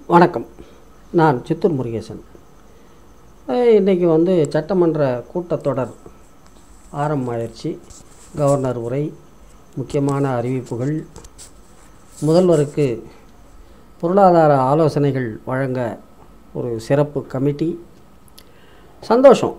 வணக்கம் நான் சித்தூர் முருகேசன் அஹ் இன்னைக்கு வந்து சட்டமன்ற கூட்டத்தொடர் ஆரம்பமாயிருச்சு கவர்னர் உரை முக்கியமான அறிவிப்புகள் முதல்வருக்கு பொருளாதார ஆலோசனைகள் வழங்க ஒரு சிறப்பு கமிட்டி சந்தோஷம்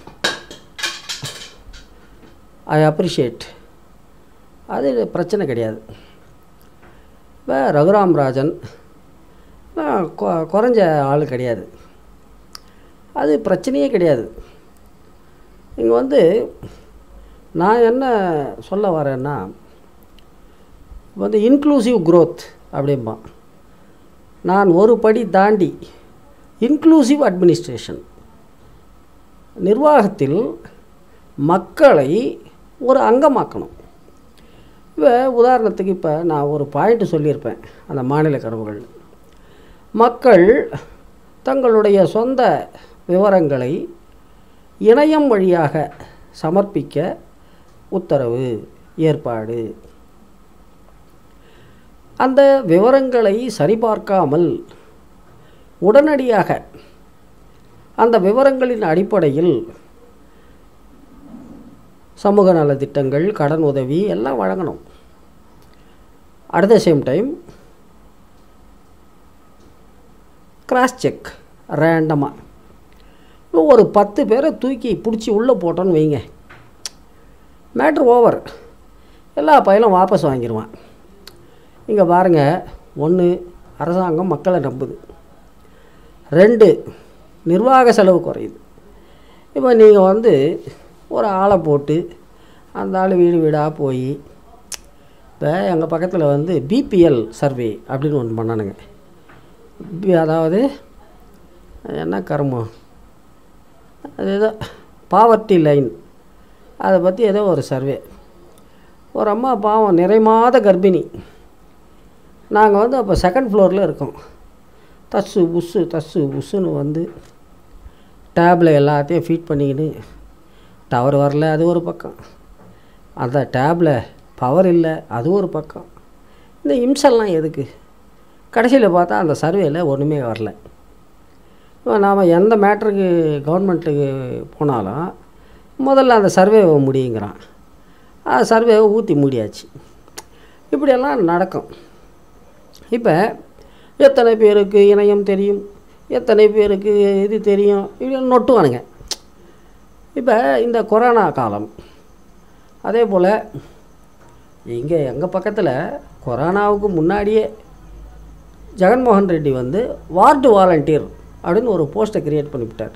ஐ அப்ரிஷியேட் அது பிரச்சனை கிடையாது இப்போ ரகுராம் ராஜன் ஆஹ் கொ- குறைஞ்ச ஆள் கிடையாது அது பிரச்சனையே கிடையாது இங்கே வந்து நான் என்ன சொல்ல வரேன்னா வந்து இன்க்ளூசிவ் growth அப்படிம்பான் நான் ஒரு படி தாண்டி இன்க்ளூசிவ் அட்மினிஸ்ட்ரேஷன் நிர்வாகத்தில் மக்களை ஒரு அங்கமாக்கணும் இப்போ உதாரணத்துக்கு இப்போ நான் ஒரு பாயிண்ட் சொல்லியிருப்பேன் அந்த மாநில கனவுகள் மக்கள் தங்களுடைய சொந்த விவரங்களை இணையம் வழியாக சமர்ப்பிக்க உத்தரவு ஏற்பாடு அந்த விவரங்களை சரிபார்க்காமல் உடனடியாக அந்த விவரங்களின் அடிப்படையில் சமூக நலத்திட்டங்கள் கடன் உதவி எல்லாம் வழங்கணும் at the same time cross check ரேண்டமாக இப்போ ஒரு பத்து பேரை தூக்கி பிடிச்சி உள்ளே போட்டோன்னு வைங்க மேட்ரு ஓவர் எல்லா பையலும் வாபஸ் வாங்கிடுவான் இங்கே பாருங்கள் ஒன்று அரசாங்கம் மக்களை நம்புது ரெண்டு நிர்வாக செலவு குறையுது இப்போ நீங்கள் வந்து ஒரு ஆளை போட்டு அந்த ஆள் வீடு வீடாக போய் இப்போ எங்கள் பக்கத்தில் வந்து பிபிஎல் சர்வே அப்படின்னு ஒன்று பண்ணானுங்க பி- அதாவது என்ன கர்மம் அது ஏதோ பாவர்ட்டி லைன் அதை பற்றி ஏதோ ஒரு சர்வே ஒரு அம்மா பாவம் நிறைமாத கர்ப்பிணி நாங்கள் வந்து அப்போ செகண்ட் ஃப்ளோரில் இருக்கோம் தஸ்ஸு புஸ்ஸு தஸ்ஸு புஸ்ஸுன்னு வந்து டேப்பில் எல்லாத்தையும் ஃபீட் பண்ணிக்கின்னு டவர் வரல அது ஒரு பக்கம் அந்த டேப்பில் பவர் இல்லை அது ஒரு பக்கம் இந்த இம்செல்லாம் எதுக்கு கடைசியில் பார்த்தா அந்த சர்வேல ஒன்றுமே வரல இப்போ நாம் எந்த மேட்ருக்கு கவர்மெண்ட்டுக்கு போனாலும் முதல்ல அந்த சர்வேவை முடியுங்கிறான் அந்த சர்வேவை ஊற்றி மூடியாச்சு இப்படியெல்லாம் நடக்கும் இப்போ எத்தனை பேருக்கு இணையம் தெரியும் எத்தனை பேருக்கு இது தெரியும் இப்படி நொட்டுவானுங்க இப்போ இந்த கொரோனா காலம் அதே போல் இங்கே எங்கள் பக்கத்தில் கொரோனாவுக்கு முன்னாடியே ஜெகன்மோகன் ரெட்டி வந்து வார்டு வாலண்டியர் அப்படின்னு ஒரு போஸ்ட்டை கிரியேட் பண்ணிவிட்டார்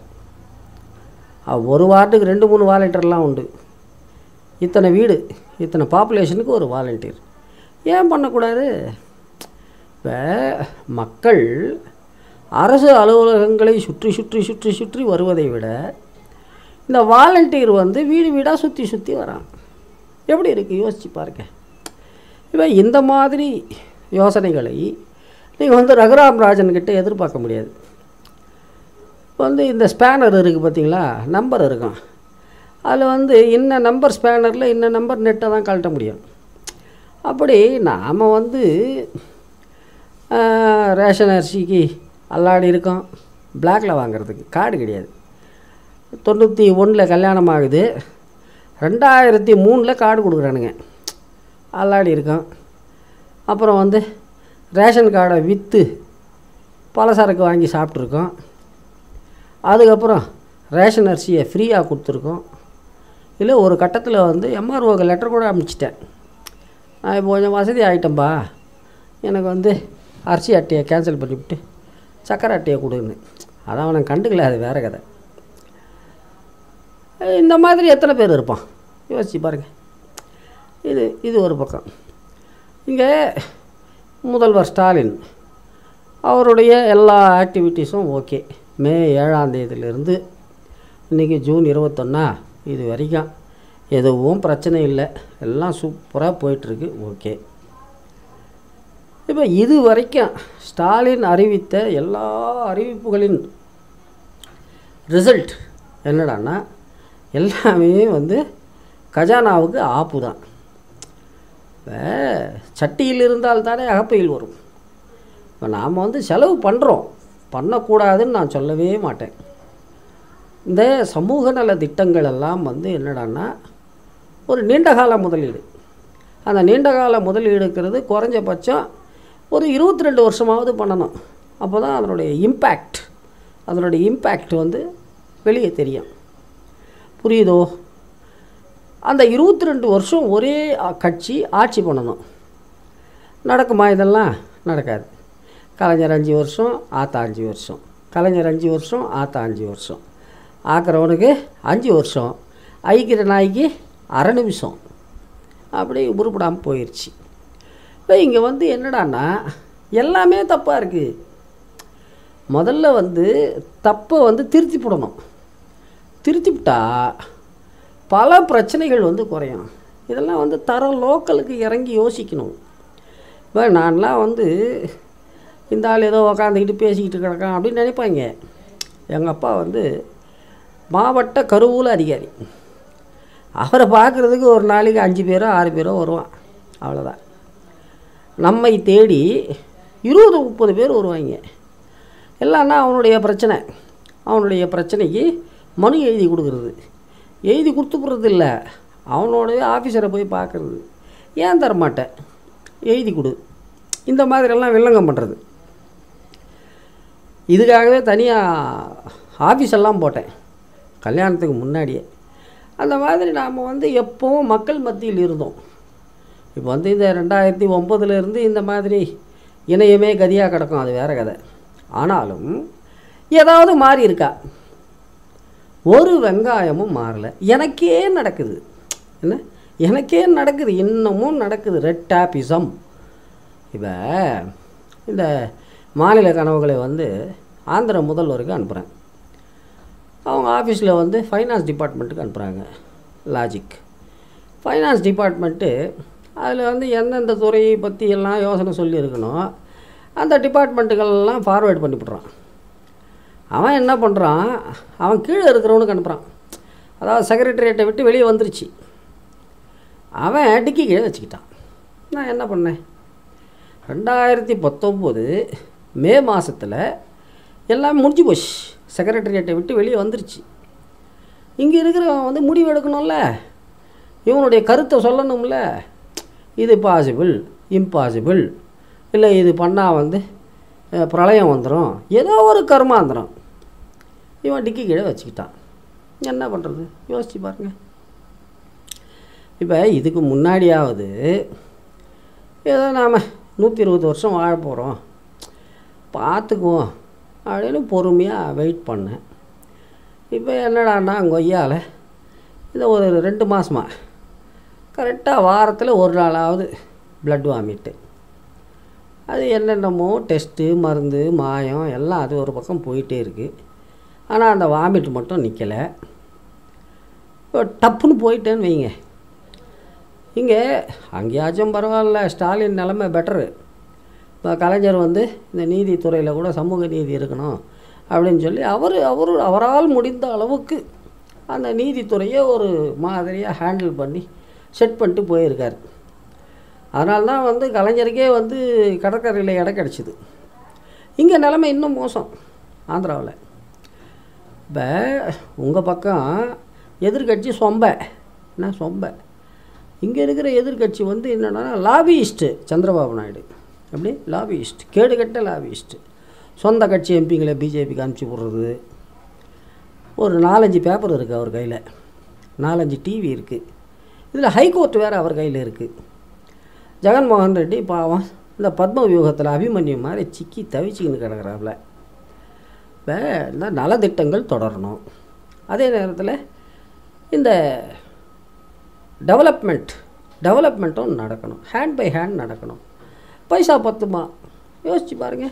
அஹ் ஒரு வார்டுக்கு ரெண்டு மூணு வாலண்டியர்லாம் உண்டு இத்தனை வீடு இத்தனை பாப்புலேஷனுக்கு ஒரு வாலண்டியர் ஏன் பண்ணக்கூடாது இப்போ மக்கள் அரசு அலுவலகங்களை சுற்றி சுற்றி சுற்றி சுற்றி வருவதை விட இந்த வாலண்டியர் வந்து வீடு வீடாக சுற்றி சுற்றி வரான் எப்படி இருக்குது யோசிச்சு பாருங்க இப்போ இந்த மாதிரி யோசனைகளை நீங்கள் வந்து ரகுராம் ராஜன் கிட்ட எதிர்பார்க்க முடியாது இப்போ வந்து இந்த ஸ்பேனர் இருக்குது பார்த்தீங்களா நம்பர் இருக்கும் அதில் வந்து இன்ன நம்பர் ஸ்பேனரில் இன்ன நம்பர் நெட்டை தான் கழட்ட முடியும் அப்படி நாம் வந்து ஆஹ், ரேஷன் அரிசிக்கு அல்லாடி இருக்கோம் பிளாக்ல வாங்குறதுக்கு கார்டு கிடையாது தொண்ணூற்றி ஒன்றில் கல்யாணம் ஆகுது ரெண்டாயிரத்தி மூணில் கார்டு கொடுக்குறானுங்க அல்லாடி இருக்கோம் அப்புறம் வந்து ரேஷன் கார்டை விற்று பலசரக்கு வாங்கி சாப்பிட்ருக்கோம் அதுக்கப்புறம் ரேஷன் அரிசியை ஃப்ரீயாக கொடுத்துருக்கோம் இல்லை ஒரு கட்டத்தில் வந்து எம்ஆர்ஓக்கு லெட்டர் கூட அனுப்பிச்சிட்டேன் நான் இப்போ கொஞ்சம் வசதி ஆகிட்டேன்பா எனக்கு வந்து அரிசி அட்டையை கேன்சல் பண்ணிவிட்டு சக்கரை அட்டையை கொடுன்னு அதான் அவனை கண்டுக்கல அது வேறு கதை இந்த மாதிரி எத்தனை பேர் இருப்பான் யோசிச்சு பாருங்கள் இது இது ஒரு பக்கம் இங்கே முதல்வர் ஸ்டாலின் அவருடைய எல்லா ஆக்டிவிட்டீஸும் ஓகே மே ஏழாம் தேதியிலிருந்து இன்றைக்கி ஜூன் இருபத்தொன்னா இது வரைக்கும் எதுவும் பிரச்சனை இல்லை எல்லாம் சூப்பராக போயிட்டுருக்கு ஓகே இப்போ இது வரைக்கும் ஸ்டாலின் அறிவித்த எல்லா அறிவிப்புகளின் ரிசல்ட் என்னடான்னா எல்லாமே வந்து கஜானாவுக்கு ஆப்பு தான் இப்போ சட்டியில் இருந்தால் தானே அகப்பையில் வரும் இப்போ நாம் வந்து செலவு பண்ணுறோம் பண்ணக்கூடாதுன்னு நான் சொல்லவே மாட்டேன் இந்த சமூக நல திட்டங்கள் எல்லாம் வந்து என்னடான்னா ஒரு நீண்டகால முதலீடு அந்த நீண்டகால முதலீடுங்கிறது குறைஞ்சபட்சம் ஒரு இருபத்தி ரெண்டு வருஷமாவது பண்ணணும் அப்போ தான் அதனுடைய இம்பேக்ட் அதனுடைய இம்பேக்ட் வந்து வெளியே தெரியும் புரியுதோ அந்த இருபத்தி ரெண்டு வருஷம் ஒரே அ- கட்சி ஆட்சி பண்ணணும் நடக்குமா இதெல்லாம் நடக்காது கலைஞர் அஞ்சு வருஷம் ஆத்தா அஞ்சு வருஷம் கலைஞர் அஞ்சு வருஷம் ஆத்தா அஞ்சு வருஷம் ஆக்கிறவனுக்கு அஞ்சு வருஷம் ஐக்கிற நாய்க்கு அரை நிமிஷம் அப்படி உருப்படாமல் போயிடுச்சு இப்போ இங்கே வந்து என்னடான்னா எல்லாமே தப்பாக இருக்குது முதல்ல வந்து தப்பை வந்து திருத்தி போடணும் திருத்திவிட்டா பல பிரச்சனைகள் வந்து குறையும் இதெல்லாம் வந்து தர லோக்கலுக்கு இறங்கி யோசிக்கணும் இப்போ நான்லாம் வந்து இந்த ஆள் ஏதோ உக்காந்துக்கிட்டு பேசிக்கிட்டு கிடக்கான் அப்படின்னு நினைப்பாங்க எங்கள் அப்பா வந்து மாவட்ட கருவூல அதிகாரி அவரை பார்க்குறதுக்கு ஒரு நாளைக்கு அஞ்சு பேரோ ஆறு பேரோ வருவான் அவ்வளோதான் நம்மை தேடி இருபது முப்பது பேர் வருவாங்க எல்லாம்னா அவனுடைய பிரச்சனை அவனுடைய பிரச்சனைக்கு மனு எழுதி கொடுக்குறது எழுதி கொடுத்துக்கிறது இல்லை அவனுடைய ஆஃபீஸரை போய் பார்க்குறது ஏன் தர மாட்டேன் எழுதி கொடு இந்த மாதிரியெல்லாம் வில்லங்கம் பண்ணுறது இதுக்காகவே தனியாக ஆஃபீஸ் எல்லாம் போட்டேன் கல்யாணத்துக்கு முன்னாடியே அந்த மாதிரி நாம் வந்து எப்போவும் மக்கள் மத்தியில் இருந்தோம் இப்போ வந்து இந்த ரெண்டாயிரத்தி ஒம்பதுலேருந்து இந்த மாதிரி இணையமே கதியாக கிடக்கும் அது வேற கதை ஆனாலும் ஏதாவது மாறி இருக்கா ஒரு வெங்காயமும் மாறல எனக்கே நடக்குது என்ன எனக்கே நடக்குது இன்னமும் நடக்குது ரெட் டாப்பிசம் இப்போ இந்த மாநில கனவுகளை வந்து ஆந்திர முதல்வருக்கு அனுப்புகிறேன் அவங்க ஆஃபீஸில் வந்து ஃபைனான்ஸ் டிபார்ட்மெண்ட்டுக்கு அனுப்புகிறாங்க லாஜிக் ஃபைனான்ஸ் டிபார்ட்மெண்ட்டு அதில் வந்து எந்தெந்த துறையை பற்றி எல்லாம் யோசனை சொல்லியிருக்கணும் அந்த டிபார்ட்மெண்ட்டுகளெல்லாம் ஃபார்வேர்ட் பண்ணிவிட்றான் அவன் என்ன பண்ணுறான் அவன் கீழே இருக்கிறவனுக்கு அனுப்புகிறான் அதாவது செக்ரட்டரியேட்டை விட்டு வெளியே வந்துருச்சு அவன் டிக்கி கீழே வச்சுக்கிட்டான் நான் என்ன பண்ணேன் ரெண்டாயிரத்தி பத்தொம்போது மே மாதத்தில் எல்லாம் முடிஞ்சு போச்சு செக்ரட்டரியேட்டை விட்டு வெளியே வந்துருச்சு இங்கே இருக்கிறவன் வந்து முடிவு எடுக்கணும்ல இவனுடைய கருத்தை சொல்லணும்ல இது பாசிபிள் இம்பாசிபிள் இல்லை இது பண்ணால் வந்து அஹ், பிரளயம் வந்துடும் ஏதோ ஒரு கர்மாந்திரம் இவன் டிக்கி கீழே வச்சுக்கிட்டான் என்ன பண்ணுறது யோசிச்சு பாருங்க இப்போ இதுக்கு முன்னாடியாவது ஏதோ நாம் நூற்றி இருபது வருஷம் வாழ போகிறோம் பார்த்துக்குவோம் அப்படின்னு பொறுமையாக வெயிட் பண்ணேன் இப்போ என்னடான்னா கொய்யால இந்த ஒரு ரெண்டு மாதமா கரெக்டாக வாரத்தில் ஒரு நாளாவது blood வாமிட்டு அது என்னென்னமோ டெஸ்ட்டு மருந்து மாயம் எல்லாம் அது ஒரு பக்கம் போயிட்டே இருக்குது ஆனால் அந்த வாமிட் மட்டும் நிற்கலை இப்போ டப்புன்னு போயிட்டேன்னு வைங்க இங்கே அங்கேயாச்சும் பரவாயில்ல ஸ்டாலின் நிலமை பெட்டரு இப்போ கலைஞர் வந்து இந்த நீதித்துறையில் கூட சமூக நீதி இருக்கணும் அப்படின்னு சொல்லி அவர் அவர் அவரால் முடிந்த அளவுக்கு அந்த நீதித்துறையை ஒரு மாதிரியாக ஹேண்டில் பண்ணி செட் பண்ணிட்டு போயிருக்கார் அதனால தான் வந்து கலைஞருக்கே வந்து கடற்கரையில் இடம் கிடச்சிது இங்கே நிலைமை இன்னும் மோசம் ஆந்திராவில் இப்போ உங்கள் பக்கம் எதிர்கட்சி சொம்ப என்ன சொம்ப இங்கே இருக்கிற எதிர்கட்சி வந்து என்னென்னா லாபியிஸ்ட்டு சந்திரபாபு நாயுடு எப்படி லாபியிஸ்ட் கேடுகட்ட லாபியிஸ்ட்டு சொந்த கட்சி எம்பிங்களை பிஜேபிக்கு அனுப்பிச்சி விட்றது ஒரு நாலஞ்சு பேப்பர் இருக்குது அவர் கையில் நாலஞ்சு டிவி இருக்குது இதில் ஹைகோர்ட் வேறு அவர் கையில் இருக்குது ஜெகன்மோகன் ரெட்டி பாவம் இந்த பத்ம வியூகத்தில் அபிமன்யு மாதிரி சிக்கி தவிச்சிக்கின்னு கிடக்குறாப்புல இப்போ இந்த நலத்திட்டங்கள் தொடரணும் அதே நேரத்தில் இந்த டெவலப்மெண்ட் டெவலப்மெண்ட்டும் நடக்கணும் ஹேண்ட் பை ஹேண்ட் நடக்கணும் பைசா பத்துமா யோசிச்சு பாருங்க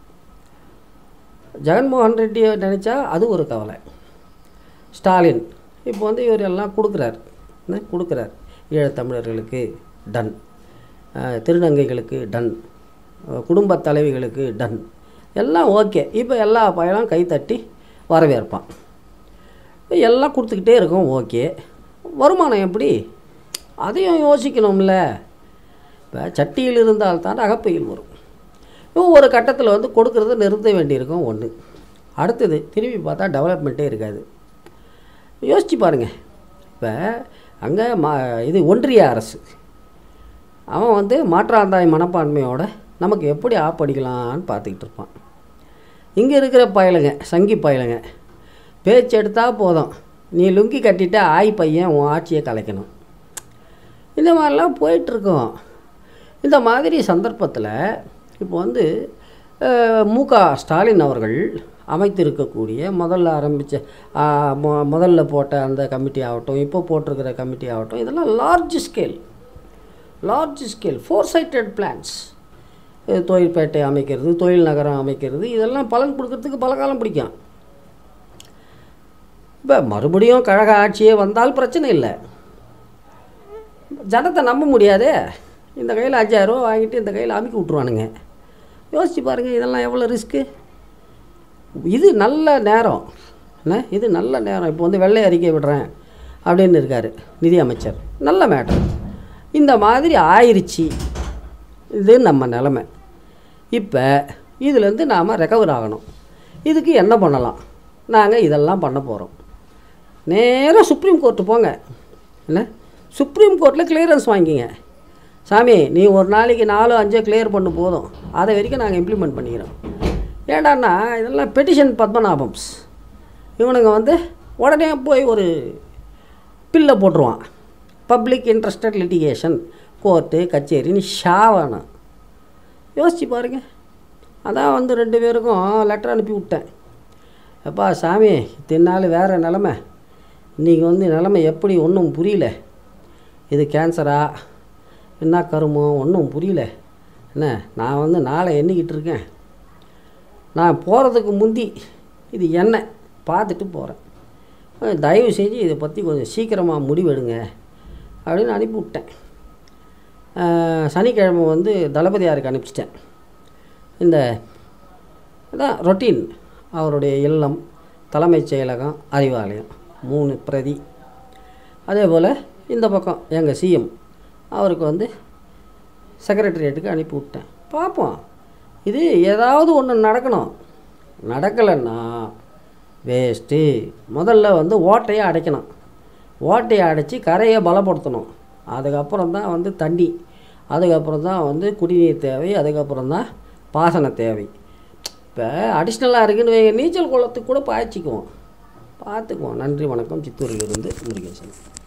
ஜெகன்மோகன் ரெட்டியை நினச்சா அது ஒரு கவலை ஸ்டாலின் இப்போ வந்து இவர் எல்லாம் கொடுக்குறார் என்ன கொடுக்குறார் ஈழத்தமிழர்களுக்கு டன் அஹ், திருநங்கைகளுக்கு டன் அஹ், குடும்பத் தலைவிகளுக்கு டன் எல்லாம் ஓகே இப்போ எல்லா பயனும் கைத்தட்டி வரவேற்பான் இப்ப எல்லாம் கொடுத்துக்கிட்டே இருக்கோம் ஓகே வருமானம் எப்படி அதையும் யோசிக்கணும்ல இப்போ சட்டியில் இருந்தால் தான் அகப்பையில் வரும் இவன் ஒரு கட்டத்தில் வந்து கொடுக்கறத நிறுத்த வேண்டியிருக்கும் ஒன்று அடுத்தது திரும்பி பார்த்தா டெவலப்மெண்ட்டே இருக்காது யோசிச்சு பாருங்கள் இப்போ அங்கே மா இது ஒன்றிய அரசு அவன் வந்து மாற்றாந்தாய் மனப்பான்மையோட நமக்கு எப்படி ஆப்படிக்கலான்னு பார்த்துக்கிட்டு இருப்பான் இங்கே இருக்கிற பயலுங்க சங்கி பயலுங்க பேச்சு எடுத்தால் போதும் நீ லுங்கி கட்டிட்டு ஆய் பையன் உன் ஆட்சியை கலைக்கணும் இந்த மாதிரிலாம் போயிட்டுருக்கோம் இந்த மாதிரி சந்தர்ப்பத்தில் இப்போ வந்து அஹ், மு க ஸ்டாலின் அவர்கள் அமைத்திருக்கக்கூடிய முதல்ல ஆரம்பித்த முதல்ல போட்ட அந்த கமிட்டி ஆகட்டும் இப்போ போட்டிருக்கிற கமிட்டி ஆகட்டும் இதெல்லாம் large scale large scale foresighted plans தொழிற்பேட்டை அமைக்கிறது தொழில் நகரம் அமைக்கிறது இதெல்லாம் பலன் கொடுக்கறதுக்கு பல காலம் பிடிக்கும் இப்போ மறுபடியும் கழக ஆட்சியே வந்தால் பிரச்சனை இல்லை ஜனத்தை நம்ப முடியாதே இந்த கையில் அஞ்சாயிரரூவா வாங்கிட்டு இந்த கையில் அமுக்கி விட்ருவானுங்க யோசிச்சு பாருங்கள் இதெல்லாம் எவ்வளோ ரிஸ்க்கு இது நல்ல நேரம் என்ன இது நல்ல நேரம் இப்போ வந்து வெள்ளை அறிக்கை விடுறேன் அப்படின்னு இருக்கார் நிதி அமைச்சர் நல்ல மேட்டர் இந்த மாதிரி ஆயிருச்சு இது நம்ம நிலமை இப்போ இதுலேருந்து நாம் ரெக்கவர் ஆகணும் இதுக்கு என்ன பண்ணலாம் நாங்கள் இதெல்லாம் பண்ண போகிறோம் நேராக சுப்ரீம் கோர்ட்டு போங்க என்ன சுப்ரீம் கோர்ட்டில் கிளியரன்ஸ் வாங்கிங்க சாமி நீ ஒரு நாளைக்கு நாலு அஞ்சோ கிளியர் பண்ணு போதும் அதை வரைக்கும் நாங்கள் இம்ப்ளிமெண்ட் பண்ணிக்கிறோம் ஏண்டான்னா இதெல்லாம் பெட்டிஷன் பத்மநாபம்ஸ் இவனுங்க வந்து உடனே போய் ஒரு பில்லை போட்டுருவான் பப்ளிக் இன்ட்ரெஸ்டட் லிட்டிகேஷன் கோர்ட்டு கச்சேரின்னு ஷாவானம் யோசிச்சு பாருங்க அதான் வந்து ரெண்டு பேருக்கும் லெட்டர் அனுப்பி விட்டேன் அப்பா சாமி தின்னாலும் வேறு நிலமை இன்றைக்கி வந்து நிலமை எப்படி ஒன்றும் புரியல இது கேன்சரா என்ன கருமோ ஒன்றும் புரியல என்ன நான் வந்து நாளை எண்ணிக்கிட்டு இருக்கேன் நான் போகிறதுக்கு முந்தி இது என்ன பார்த்துட்டு போகிறேன் தயவு செஞ்சு இதை பற்றி கொஞ்சம் சீக்கிரமாக முடிவெடுங்க அப்படின்னு அனுப்பி விட்டேன் அஹ், சனிக்கிழமை வந்து தளபதியாருக்கு அனுப்பிச்சிட்டேன் இந்த அதான் ரொட்டீன் அவருடைய இல்லம் தலைமைச் செயலகம் அறிவாலயம் மூணு பிரதி அதே போல் இந்த பக்கம் எங்கள் சிஎம் அவருக்கு வந்து செக்ரட்டரியேட்டுக்கு அனுப்பி விட்டேன் பார்ப்போம் இது ஏதாவது ஒன்று நடக்கணும் நடக்கலைன்னா வேஸ்ட்டு முதல்ல வந்து ஓட்டையை அடைக்கணும் ஓட்டையை அடைச்சி கரையை பலப்படுத்தணும் அதுக்கப்புறம் தான் வந்து தண்ணி அதுக்கப்புறம் தான் வந்து குடிநீர் தேவை அதுக்கப்புறம் தான் பாசன தேவை இப்போ அடிஷ்னலாக இருக்குன்னு வைங்க, நீச்சல் குளத்துக்கு கூட பாய்ச்சிக்குவோம் பார்த்துக்குவோம் நன்றி வணக்கம் சித்தூரிலிருந்து முருகேசன்